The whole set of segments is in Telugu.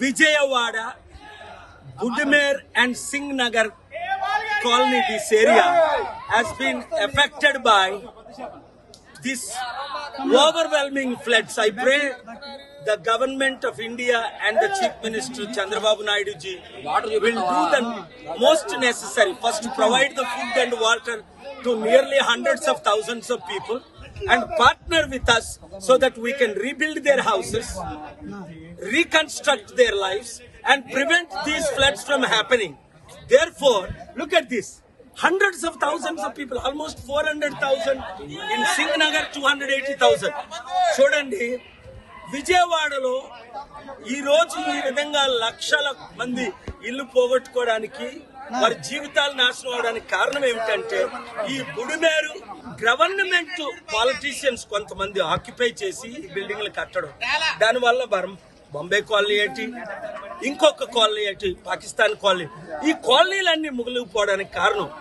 Vijayawada, Budmer and Singh Nagar colony, this area has been affected by this overwhelming floods. I pray the government of India and the Chief Minister Chandrababu Naidu ji will do the most necessary. First, provide the food and water to nearly hundreds of thousands of people and partner with us so that we can rebuild their houses, reconstruct their lives and prevent these floods from happening. Therefore, look at this. Hundreds of thousands of people, almost 400,000 in Singhnagar, 280,000. చూడండి విజయవాడలో ఈ రోజు ఈ విధంగా లక్షల మంది ఇల్లు పోగొట్టుకోవడానికి వారి జీవితాలు నాశనం అవడానికి కారణం ఏమిటంటే ఈ బుడిమేరు గవర్నమెంట్ పాలిటీషియన్స్ కొంతమంది ఆక్యుపై చేసి ఈ బిల్డింగ్లు కట్టడం దానివల్ల బరం బాంబే కాలనీ ఏంటి ఇంకొక కాలనీ ఏంటి పాకిస్తాన్ కాలనీ ఈ కాలనీలన్నీ ముగిలిపోవడానికి కారణం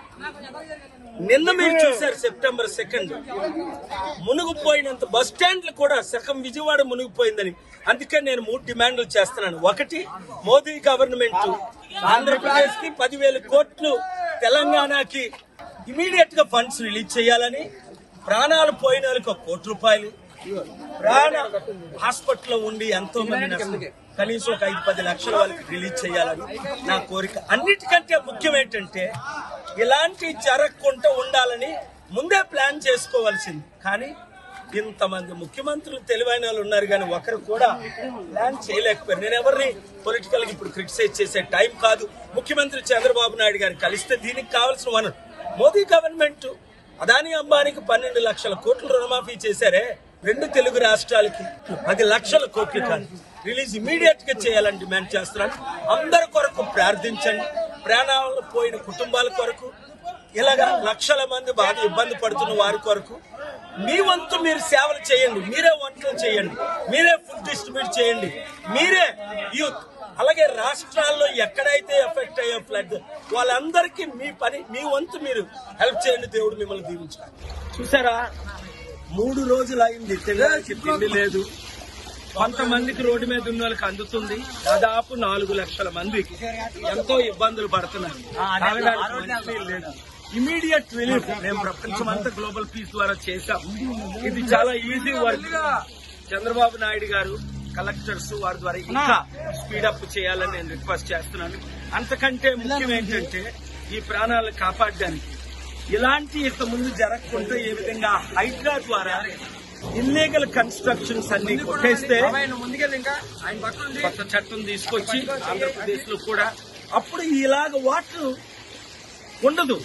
నిన్న మీరు చూశారు సెప్టెంబర్ సెకండ్ మునిగిపోయినంత బస్ స్టాండ్లు కూడా సగం విజయవాడ మునిగిపోయిందని అందుకే నేను మూడు డిమాండ్లు చేస్తున్నాను ఒకటి మోదీ గవర్నమెంట్ ఆంధ్రప్రదేశ్ కి పదివేల కోట్లు తెలంగాణకి ఇమీడియట్ గా ఫండ్స్ రిలీజ్ చేయాలని ప్రాణాలు పోయిన వాళ్ళకి ఒక కోటి రూపాయలు ప్రాణ హాస్పిటల్లో ఉండి ఎంతో మంది నష్టం కనీసం ఒక ఐదు పది లక్షల వాళ్ళకి రిలీజ్ చేయాలని నా కోరిక అన్నిటికంటే ముఖ్యం ఏంటంటే ఇలాంటి జరగకుండా ఉండాలని ముందే ప్లాన్ చేసుకోవాల్సింది కానీ ఇంతమంది ముఖ్యమంత్రులు తెలివైన వాళ్ళు ఉన్నారు కానీ ఒకరు కూడా ప్లాన్ చేయలేకపోయారు నేను ఎవరిని పొలిటికల్ గా ఇప్పుడు క్రిటిసైజ్ చేసే టైం కాదు ముఖ్యమంత్రి చంద్రబాబు నాయుడు గారు కలిస్తే దీనికి కావాల్సిన వనరు మోదీ గవర్నమెంట్ అదాని అంబానీకి పన్నెండు లక్షల కోట్లు రుణమాఫీ చేశారే రెండు తెలుగు రాష్ట్రాలకి పది లక్షల కోట్లు కాదు రిలీజ్ ఇమీడియట్ గా చేయాలని డిమాండ్ చేస్తున్నాను అందరి కొరకు ప్రార్థించండి ప్రాణాలు పోయిన కుటుంబాల కొరకు ఇలాగా లక్షల మంది బాగా ఇబ్బంది పడుతున్న వారి కొరకు మీ వంతు మీరు సేవలు చేయండి మీరే వంటలు చేయండి మీరే ఫుడ్ డిస్ట్రిబ్యూట్ చేయండి మీరే యూత్ అలాగే రాష్ట్రాల్లో ఎక్కడైతే ఎఫెక్ట్ అయ్యే ఫ్లడ్ వాళ్ళందరికీ మీ పని మీ వంతు మీరు హెల్ప్ చేయండి దేవుడు మిమ్మల్ని దీవించాలి చూసారా మూడు రోజులు అయింది తినడానికి తిండి లేదు కొంతమందికి రోడ్డు మీద ఉన్న వాళ్ళకి అందుతుంది దాదాపు నాలుగు లక్షల మంది ఎంతో ఇబ్బందులు పడుతున్నారు తాగడానికి మంచినీళ్ళు లేదు ఇమీడియట్ రిలీఫ్ మేము ప్రపంచం అంతా గ్లోబల్ పీస్ ద్వారా చేశాం ఇది చాలా ఈజీ వర్క్ చంద్రబాబు నాయుడు గారు కలెక్టర్స్ వారి ద్వారా ఇంకా స్పీడప్ చేయాలని నేను రిక్వెస్ట్ చేస్తున్నాను అంతకంటే ముఖ్యం ఏంటంటే ఈ ప్రాణాలను కాపాడడానికి ఇలాంటి ఇంత ముందు జరగకుండా ఏ విధంగా హైడ్రా ద్వారా ఇల్లీగల్ కన్స్ట్రక్షన్స్ అన్ని కొట్టేస్తే కొత్త చట్టం తీసుకొచ్చి ఆంధ్రప్రదేశ్ లో కూడా అప్పుడు ఇలాగ వాటర్ ఉండదు